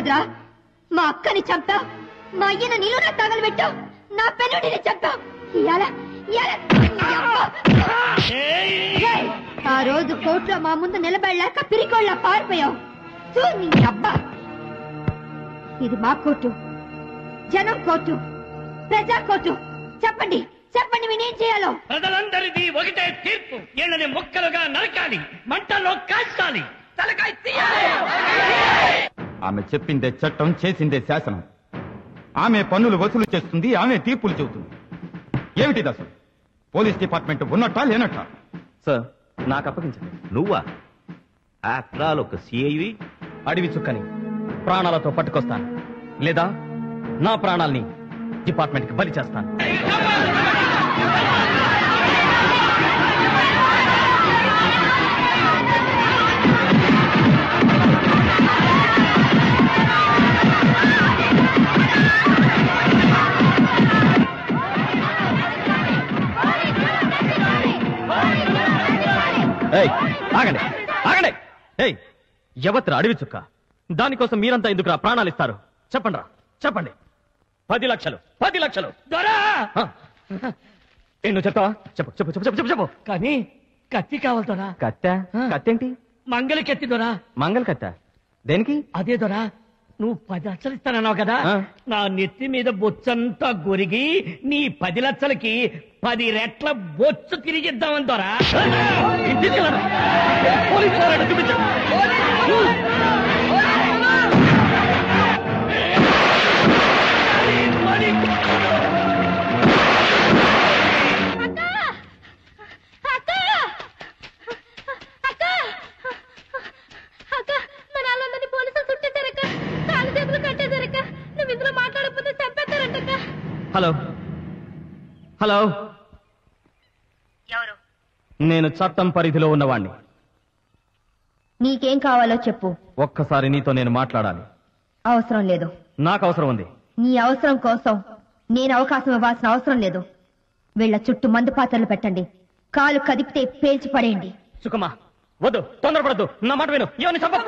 చంపావురా మా అక్కని చంపావు మా అయ్యను నీళ్ళు తగలబెట్టావు నా పెన్నుడిని చంపావు ఇయాల ఇయాల నీ అమ్మ. ఏయ్, ఆ రోజు కోర్టులో మా ముందు నిలబడలేక పిరికోళ్ళ పారిపోయావు చూ నీ అబ్బా ఇది మా కోర్టు జనం కోర్టు ప్రజా కోర్టు చెప్పండి చెప్పండి నేనేం చేయాలో ప్రజలందరిది ఒకటే తీర్పు వీళ్ళని ముక్కలుగా నరకాలి మంటల్లో కాల్చాలి తలకాయ తీయాలి ఆమె చెప్పిందే చట్టం చేసిందే శాసనం ఆమె పన్నులు వసూలు చేస్తుంది ఆమె తీర్పులు చెబుతుంది ఏమిటిది అసలు పోలీస్ డిపార్ట్మెంట్ ఉన్నట్టా లేనట్టా సార్ నాకు అప్పగించండి నువ్వా ఆఫ్టర్ ఆల్ ఒక సిఐవి అడవి చుక్కని ప్రాణాలతో పట్టుకొస్తాను లేదా నా ప్రాణాల్ని డిపార్ట్మెంట్కి బలి చేస్తాను ఏయ్ ఆగండి ఆగండి ఏయ్ ఎవత్ర అడవి చుక్క దానికోసం మీరంతా ఎందుకు ప్రాణాలు ఇస్తారు చెప్పండి రా చెప్పండి పది లక్షలు పది లక్షలు దొరా ఆ. ఏ నువ్వు చెప్తావా చెప్పు చెప్పు చెప్పు చెప్పు చెప్పు చెప్పు కానీ కత్తి కావాలి దొరా కత్తె కత్తేంటి మంగళ కత్తి దొరా మంగళ కత్తె దేనికి అదే దొరా నువ్వు పది లక్షలు ఇస్తానన్నావు కదా ఆ. నా నెత్తి మీద బొచ్చంతా గొరిగి నీ పది లక్షలకి పది రెట్ల బొచ్చు తిరిగిద్దామని దొరా తీసుకెళ్ళరా. పోలీసు వాళ్ళని చూపించండి. అక్క అక్క అక్క మన వాళ్ళందరినీ పోలీసులు చుట్టేశారక్క కాలు చేతులు కట్టేశారక్క నువ్వు ఇందులో మాట్లాడకపోతే చంపేస్తారంటక్క హలో హలో ఎవరు నేను చట్టం పరిధిలో ఉన్నవాణ్ణి నీకేం కావాలో చెప్పు ఒక్కసారి నీతో నేను మాట్లాడాలి అవసరం లేదు నాకు అవసరం ఉంది నీ అవసరం కోసం నేను అవకాశం ఇవ్వాల్సిన అవసరం లేదు వీళ్ళ చుట్టూ మందు పాత్రలు పెట్టండి కాలు కదిపితే పేల్చి పడేయండి సుఖమా వద్దు తొందరపడద్దు నా మాట విను ఎవరిని చంప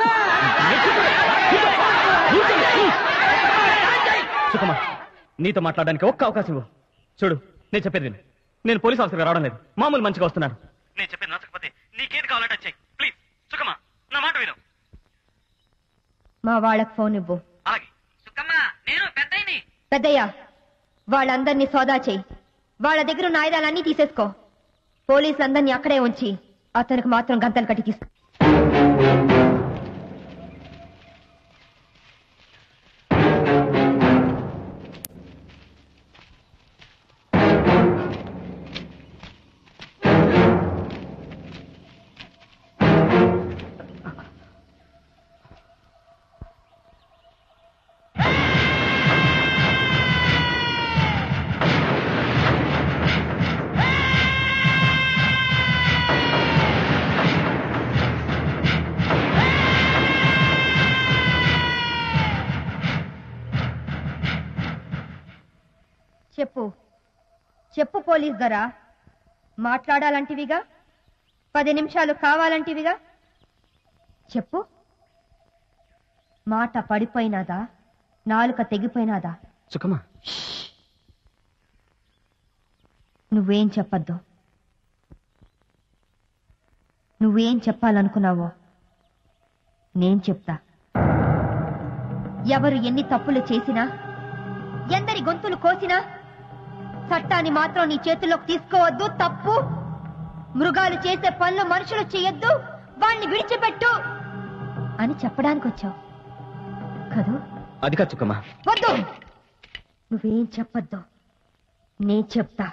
సుఖమా నీతో మాట్లాడడానికి ఒక్క అవకాశం ఇవ్వు చూడు నేను చెప్పేది విను నేను పోలీస్ ఆఫీసర్గా రావడం లేదు మామూలు మంచిగా వస్తున్నాను నేను చెప్పేది నచ్చకపోతే నీకేది కావాలంటే చెయ్యి ప్లీజ్ సుఖమా నా మాట విను మా వాళ్ళకి ఫోన్ ఇవ్వు అలాగే పెద్దయ్య వాళ్ళందరినీ సోదా చెయ్యి వాళ్ళ దగ్గర ఉన్న ఆయుధాలన్నీ తీసేసుకో పోలీసులందరినీ అక్కడే ఉంచి అతనికి మాత్రం గంతలు కట్టి తీసుకో చెప్పు చెప్పు పోలీస్ దొరా మాట్లాడాలంటివిగా పది నిమిషాలు కావాలంటివిగా చెప్పు మాట పడిపోయినాదా నాలుక తెగిపోయినాదా సుఖమా నువ్వేం చెప్పద్దు నువ్వేం చెప్పాలనుకున్నావో నేను చెప్తా ఎవరు ఎన్ని తప్పులు చేసినా ఎందరి గొంతులు కోసినా చట్టాన్ని మాత్రం నీ చేతుల్లోకి తీసుకోవద్దు తప్పు మృగాలు చేసే పనులు మనుషులు చేయొద్దు వాణ్ణి విడిచిపెట్టు అని చెప్పడానికి వచ్చావు కదూ అది కాదు చుక్కమ్మా వద్దు నువ్వేం చెప్పొద్దు నే చెప్తా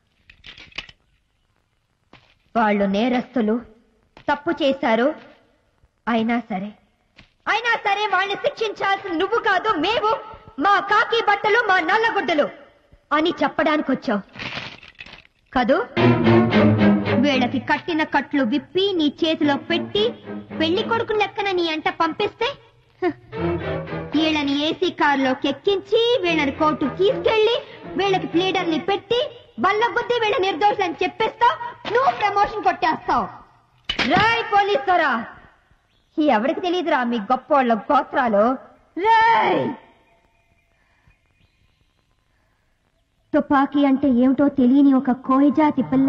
వాళ్ళు నేరస్తులు తప్పు చేశారు అయినా సరే అయినా సరే వాళ్ళని శిక్షించాల్సిన నువ్వు కాదు మేము మా కాకి బట్టలు మా నల్లగుడ్డలు అని చెప్పడానికి వచ్చావు కదూ వీళ్ళకి కట్టిన కట్లు విప్పి నీ చేతిలో పెట్టి పెళ్లి కొడుకు లెక్కన నీ అంట పంపిస్తే హ, వీళ్ళని ఏసీ కారులోకి ఎక్కించి వీళ్ళని కోర్టు తీసుకెళ్లి వీళ్ళకి ప్లీడర్ని పెట్టి బల్ల బుద్ధి వీళ్ళ నిర్దోషులని చెప్పేస్తావు నువ్వు ప్రమోషన్ కొట్టేస్తావు రాయ్ పోలీసురా ఎవరికి తెలియదురా మీ గొప్పోళ్ళ గోత్రాలు రేయ్! తుపాకీ అంటే ఏమిటో తెలియని ఒక కోయజాతి పిల్ల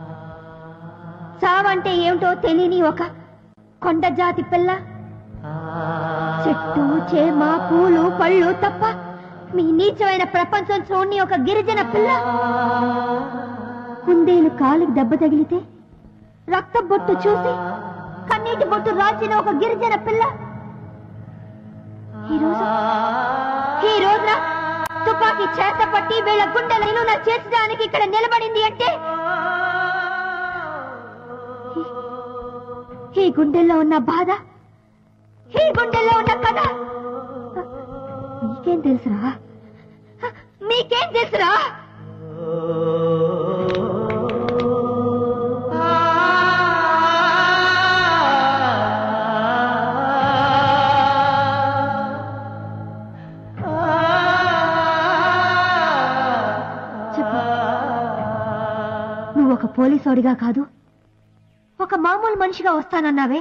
చావంటే ఏమిటో తెలియని ఒక కొండ జాతి పిల్ల చెట్టు చేమ పూలు పళ్ళు తప్ప మీ నీచమైన ప్రపంచం చూడని ఒక గిరిజన పిల్ల కుందేలు కాలుకి దెబ్బ తగిలితే రక్త బొట్టు చూసి కన్నీటి బొట్టు రాల్చిన ఒక గిరిజన పిల్ల ఈ రోజు ఈ రోజున తుపాకీ చేత పట్టి వీళ్ళ గుండెలను నా చేర్చడానికి ఇక్కడ నిలబడింది అంటే ఈ- ఈ గుండెల్లో ఉన్న బాధ ఈ గుండెల్లో ఉన్న కథ మీకేం తెలుసురా మీకేం తెలుసురా చెప్పు నువ్వు ఒక పోలీసోడిగా కాదు ఒక మామూలు మనిషిగా వస్తానన్నావే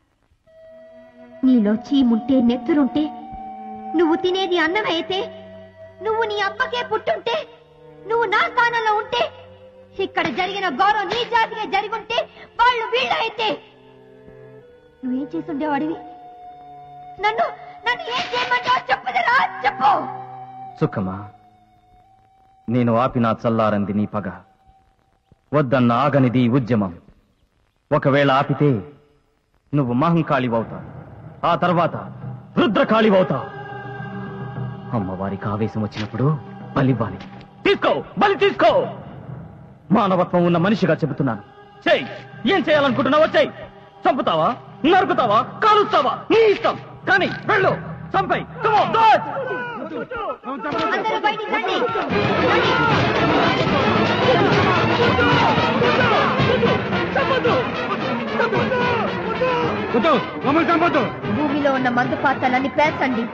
నీలో చీముంటే నెత్తురుంటే నువ్వు తినేది అన్నం అయితే నువ్వు నీ అమ్మకే పుట్టుంటే నువ్వు నా స్థానంలో ఉంటే ఇక్కడ జరిగిన గౌరవం నీ జాతిగా జరుగుంటే వాళ్ళు వీళ్ళు అయితే నువ్వేం చేసుండేవాడివి నన్ను నన్ను ఏం చేయమంటావు చెప్పుదరా చెప్పు సుఖమా నేను ఆపినా చల్లారంది నీ పగ వద్దన్న ఆగనిది ఈ ఉద్యమం ఒకవేళ ఆపితే నువ్వు మహంకాళివవుతావు ఆ తర్వాత రుద్రకాళివవుతావు అమ్మవారికి ఆవేశం వచ్చినప్పుడు బలివ్వాలి తీసుకో బలి తీసుకో మానవత్వం ఉన్న మనిషిగా చెబుతున్నాను చెయ్యి ఏం చేయాలనుకుంటున్నావో చెయ్యి చంపుతావా నరుకుతావా కాలుస్తావా నీ ఇష్టం కానీ వెళ్ళు చంపై Come on, do it! అందరూ బయటికి రండి భూమిలో ఉన్న మందు పాత్రలన్నీ పేర్చండి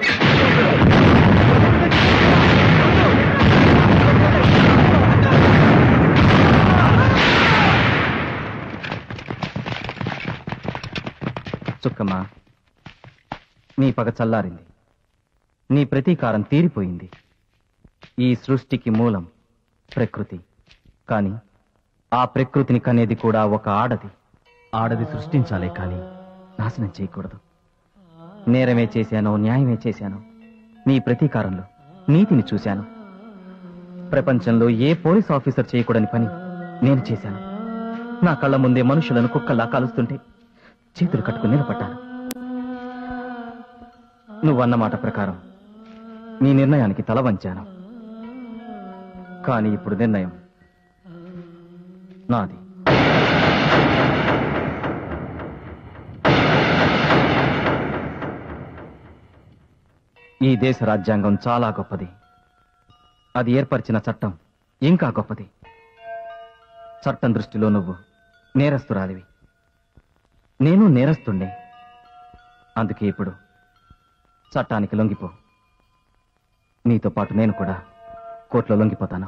చుక్కమ్మా నీ పగ చల్లారింది నీ ప్రతీకారం తీరిపోయింది ఈ సృష్టికి మూలం ప్రకృతి కాని ఆ ప్రకృతిని కనేది కూడా ఒక ఆడది ఆడది సృష్టించాలే కాని నాశనం చేయకూడదు నేరమే చేశానో న్యాయమే చేశానో నీ ప్రతీకారంలో నీతిని చూశాను ప్రపంచంలో ఏ పోలీస్ ఆఫీసర్ చేయకూడని పని నేను చేశాను నా కళ్ళ ముందే మనుషులను కుక్కల్లా కాలుస్తుంటే చేతులు కట్టుకుని నిలబడ్డాను నువ్వన్న మాట ప్రకారం నీ నిర్ణయానికి తల వంచాను కానీ ఇప్పుడు నిర్ణయం నాది ఈ దేశ రాజ్యాంగం చాలా గొప్పది అది ఏర్పరిచిన చట్టం ఇంకా గొప్పది చట్టం దృష్టిలో నువ్వు నేరస్తురాలివి నేను నేరస్తుండే అందుకే ఇప్పుడు చట్టానికి లొంగిపో నీతో పాటు నేను కూడా కోర్టులో లొంగిపోతాను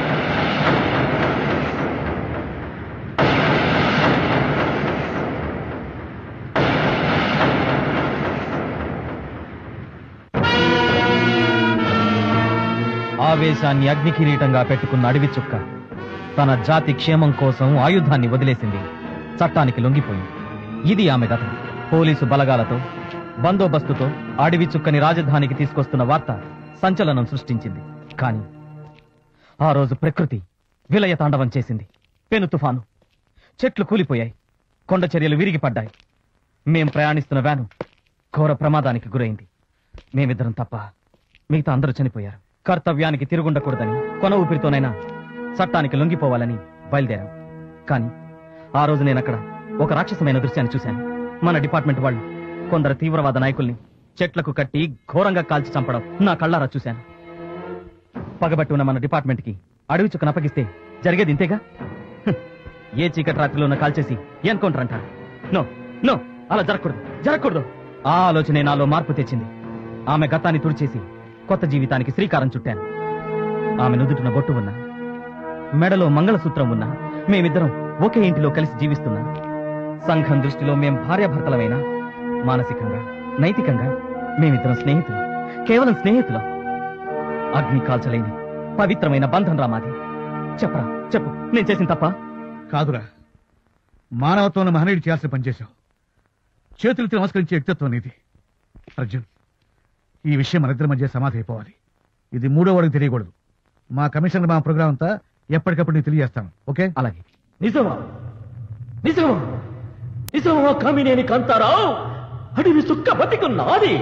ఆవేశాన్ని అగ్నికిరీటంగా పెట్టుకున్న అడవి చుక్క తన జాతి క్షేమం కోసం ఆయుధాన్ని వదిలేసింది చట్టానికి లొంగిపోయింది ఇది ఆమె గతం పోలీసు బలగాలతో బందోబస్తుతో అడవి చుక్కని రాజధానికి తీసుకొస్తున్న వార్త సంచలనం సృష్టించింది కానీ ఆ రోజు ప్రకృతి విలయ తాండవం చేసింది పెను తుఫాను చెట్లు కూలిపోయాయి కొండ చర్యలు విరిగిపడ్డాయి మేం ప్రయాణిస్తున్న వ్యాను ఘోర ప్రమాదానికి గురైంది మేమిద్దరం తప్ప మిగతా అందరూ చనిపోయారు కర్తవ్యానికి తిరుగుండకూడదని కొన ఊపిరితోనైనా చట్టానికి లొంగిపోవాలని బయలుదేరాం కానీ ఆ రోజు నేను అక్కడ ఒక రాక్షసమైన దృశ్యాన్ని చూశాను మన డిపార్ట్మెంట్ వాళ్ళు కొందరు తీవ్రవాద నాయకుల్ని చెట్లకు కట్టి ఘోరంగా కాల్చి చంపడం నా కళ్ళారా చూశాను పగబట్టి ఉన్న మన డిపార్ట్మెంట్ కి అడవి చుక్కను అప్పగిస్తే జరిగేది ఇంతేగా హ్, ఏ చీకటి రాత్రిలో కాల్చేసి ఎన్కౌంటర్ అంటారు నో నో అలా జరగకూడదు జరగకూడదు ఆ ఆలోచనే నాలో మార్పు తెచ్చింది ఆమె గతాన్ని తుడిచేసి కొత్త జీవితానికి శ్రీకారం చుట్టాను ఆమె నుదుటిన బొట్టు ఉన్నా మెడలో మంగళసూత్రం ఉన్నా మేమిద్దరం ఒకే ఇంటిలో కలిసి జీవిస్తున్నాం సంఘం దృష్టిలో మేం భార్యాభర్తలమైనా మానసికంగా నైతికంగా మేమిద్దరం స్నేహితులు కేవలం స్నేహితులు అగ్ని కాల్చలేని పవిత్రమైన బంధం రా మాది చెప్పరా చెప్పు నేను చేసిన తప్ప కాదురా మానవత్వం మహనీయుడు చేయాల్సిన పనిచేశావు చేతులెత్తి నమస్కరించే వ్యక్తిత్వం నీది అర్జున్ ఈ విషయం మనిద్దరి మధ్య సమాధి అయిపోవాలి ఇది మూడో వాడికి తెలియకూడదు మా కమిషనర్ మా ప్రోగ్రామ్ అంతా ఎప్పటికప్పుడు నీకు తెలియజేస్తాను ఓకే అలాగే నిజమా నిజమా నిజమా కామినేని కాంతారావు అడివి సుక్క బతికున్నది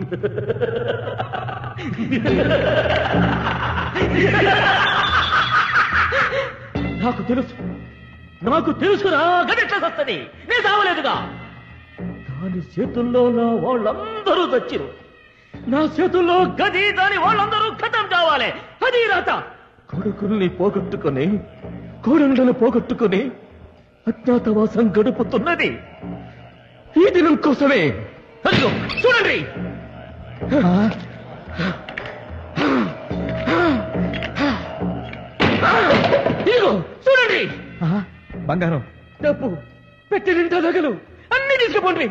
నాకు తెలుసు నాకు తెలుసురా గదిట్లా వస్తుంది నేను సావలేదుగా దాని చేతుల్లో నా వాళ్ళందరూ చచ్చిరు నా చేతుల్లో గది దాని వాళ్ళందరూ ఖతం కావాలి అది రాత కొడుకుల్ని పోగొట్టుకుని కోడండలు పోగొట్టుకుని అజ్ఞాతవాసం గడుపుతున్నది ఈ దినం కోసమే అదిగో చూడండి ఇదిగో చూడండి బంగారం డబ్బు పెట్టి నిండా నగలు అన్ని తీసుకుపోండి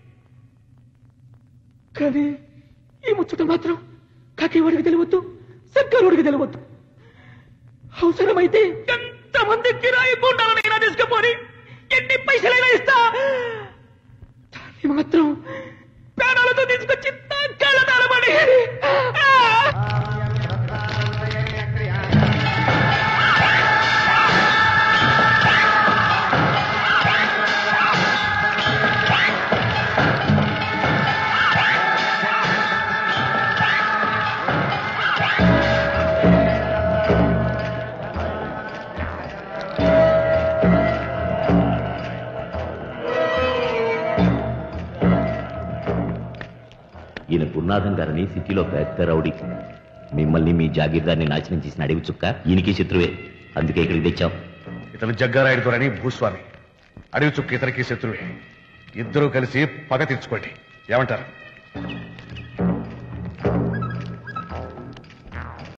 కానీ ఈ ముచ్చట మాత్రం కాకివాడికి తెలియవద్దు సర్కారుడికి తెలియవద్దు అవసరమైతే ఎంతమంది కిరాయి గుండాలనైనా తీసుకుపోని ఎన్ని పైసలైనా ఇస్తా దాన్ని మాత్రం ప్రాణాలతో తీసుకొచ్చి నా కళ్ళ తలబడి ఈయన గురునాథం గారిని సిటీలో పెద్ద రౌడీ మిమ్మల్ని మీ జాగీర్దాన్ని నాశనం చేసిన అడవి చుక్క ఈయనకి శత్రువే అందుకే ఇక్కడికి తెచ్చాం ఇతను జగ్గారాయుడు దొరని భూస్వామి అడవి చుక్క ఇతనికి శత్రువే ఇద్దరూ కలిసి పగ తీర్చుకోండి ఏమంటారు